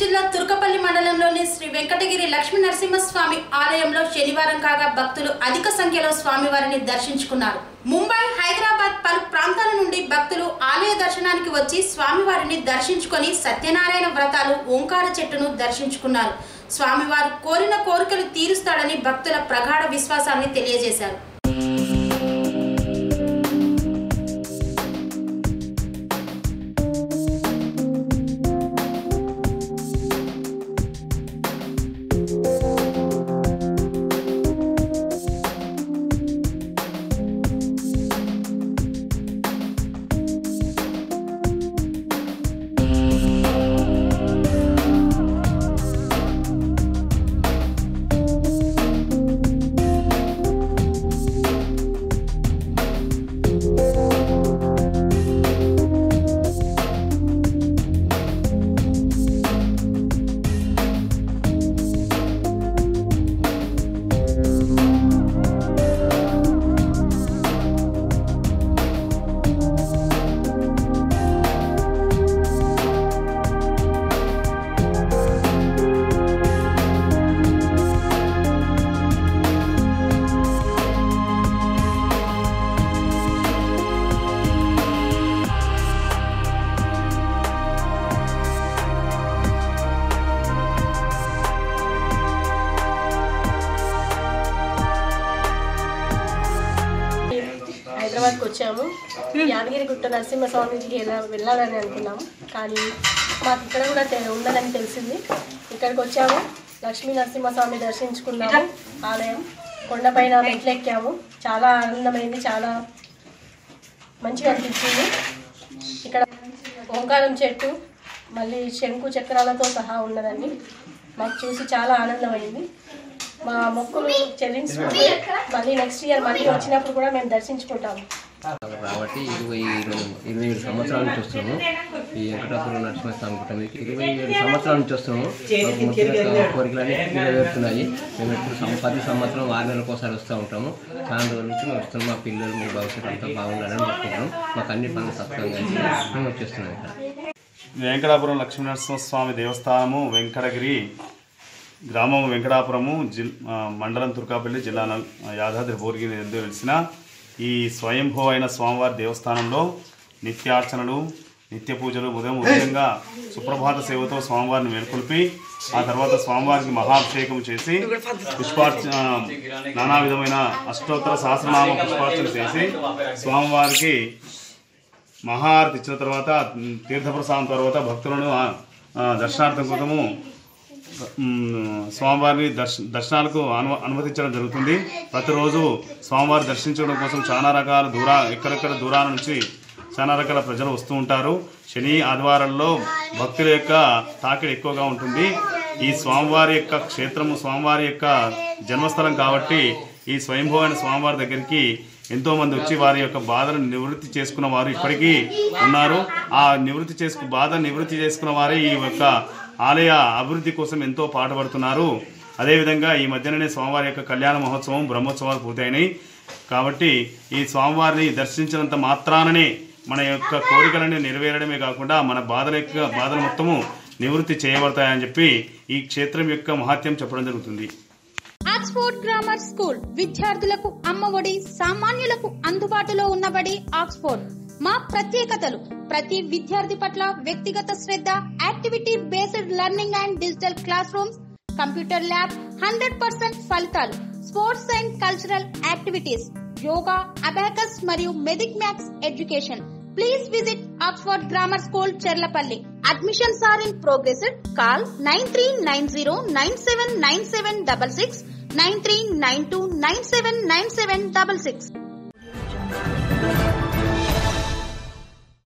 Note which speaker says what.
Speaker 1: జిల్లా తుర్కపల్లి మండలంలోని శ్రీ వెంకటగిరి లక్ష్మీ నరసింహస్వామి ఆలయంలో శనివారం కాగా భక్తులు అధిక సంఖ్యలో స్వామివారిని దర్శించుకున్నారు ముంబై హైదరాబాద్ పలు ప్రాంతాల నుండి భక్తులు ఆలయ దర్శనానికి వచ్చి స్వామివారిని దర్శించుకొని సత్యనారాయణ వ్రతాలు ఓంకార చెట్టును దర్శించుకున్నారు స్వామివారు కోరిన కోరికలు తీరుస్తాడని భక్తుల ప్రగాఢ విశ్వాసాన్ని తెలియజేశారు
Speaker 2: హైదరాబాద్కి వచ్చాము యాదగిరిగుట్ట నరసింహస్వామికి ఎలా వెళ్ళాలని అనుకున్నాము కానీ మాకు ఇక్కడ కూడా తె- ఉందని తెలిసింది ఇక్కడికి వచ్చాము లక్ష్మీ నరసింహస్వామి దర్శించుకున్నాము ఆలయం కొండపైన మెట్లు ఎక్కాము చాలా ఆనందమైంది చాలా మంచిగా అనిపించింది ఇక్కడ ఓంకారం చెట్టు మళ్ళీ శంకు చక్రాలతో సహా ఉన్నదండి మాకు చూసి చాలా ఆనందమైంది మా మొక్కులు చెల్లించుకుంటే మళ్ళీ నెక్స్ట్ ఇయర్ మళ్ళీ వచ్చినప్పుడు కూడా మేము దర్శించుకుంటాము
Speaker 3: కాబట్టి ఇరవై ఇరవై ఇరవై ఏడు సంవత్సరాల నుంచి వస్తున్నాము ఈ వెంకటాపురం నరసింహస్వామి కుటుంబానికి ఇరవై ఏడు సంవత్సరాల నుంచి వస్తున్నాము మాకు మొక్కిన కోరికలన్నీ నెరవేరుతున్నాయి మేము ఎప్పుడు సం- ప్రతి సంవత్సరం ఆరు నెలలకు ఒకసారి వస్తూ ఉంటాము చాలా రోజుల నుంచి మేము వస్తున్నాం మా పిల్లలు మా భవిష్యత్తు అంతా బాగుండాలని మొక్కుకుంటాం మాకు అన్ని పనులు సత్సంగా మేము వచ్చేస్తున్నాం ఇక్కడ
Speaker 4: వెంకటాపురం లక్ష్మీనరసింహస్వామి దేవస్థానము వెంకటగిరి గ్రామం వెంకటాపురము జిల్ ఆ, మండలం తుర్కాపల్లి జిల్లా నల్- యాదాద్రి భువనగిరి ఎందు వెలిసిన ఈ స్వయంభూ అయిన స్వామివారి దేవస్థానంలో నిత్యార్చనలు నిత్య పూజలు ఉదయం ఉదయంగా సుప్రభాత సేవతో స్వామివారిని మేల్కొల్పి ఆ తర్వాత స్వామివారికి మహాభిషేకం చేసి పుష్పార్చ ఆ, నానా విధమైన అష్టోత్తర సహస్రనామ పుష్పార్చన చేసి స్వామివారికి మహారతి ఇచ్చిన తర్వాత ఉమ్, తీర్థప్రసాదం తర్వాత భక్తులను ఆ, ఆ, దర్శనార్థం కోసము ఉమ్, స్వామివారిని దర్శ దర్శనాలకు అను అనుమతించడం జరుగుతుంది ప్రతిరోజు స్వామివారి దర్శించడం కోసం చాలా రకాల దూరా ఎక్కడెక్కడ దూరాల నుంచి చాలా రకాల ప్రజలు వస్తూ ఉంటారు శని ఆదివారాల్లో భక్తుల యొక్క తాకిడి ఎక్కువగా ఉంటుంది ఈ స్వామివారి యొక్క క్షేత్రము స్వామివారి యొక్క జన్మస్థలం కాబట్టి ఈ స్వయంభూ అయిన స్వామివారి దగ్గరికి ఎంతో మంది వచ్చి వారి యొక్క బాధను నివృత్తి చేసుకున్న వారు ఇప్పటికీ ఉన్నారు ఆ నివృత్తి చేసుకు బాధ నివృత్తి చేసుకున్న వారే ఈ యొక్క ఆలయ అభివృద్ధి కోసం ఎంతో పాటుపడుతున్నారు అదేవిధంగా ఈ మధ్యననే స్వామివారి యొక్క కళ్యాణ మహోత్సవం బ్రహ్మోత్సవాలు పూర్తయినాయి కాబట్టి ఈ స్వామివారిని దర్శించినంత మాత్రాననే మన యొక్క కోరికలను నెరవేరడమే కాకుండా మన బాధల యొక్క బాధలు మొత్తము నివృత్తి చేయబడతాయని చెప్పి ఈ క్షేత్రం యొక్క మహాత్యం చెప్పడం జరుగుతుంది
Speaker 5: ఆక్స్ఫోర్డ్ గ్రామర్ స్కూల్ విద్యార్థులకు అమ్మఒడి సామాన్యులకు అందుబాటులో ఉన్నబడి ఆక్స్ఫోర్డ్ మా ప్రత్యేకతలు ప్రతి విద్యార్థి పట్ల వ్యక్తిగత శ్రద్ధ activity based learning and digital classrooms computer lab hundred percent ఫలితాలు sports and cultural activities yoga abacus మరియు మెదిక్ maths education please visit Oxford grammar school Cherlapalli admissions are in progress call nine three nine zero nine seven nine seven double six nine three nine two nine seven nine seven double six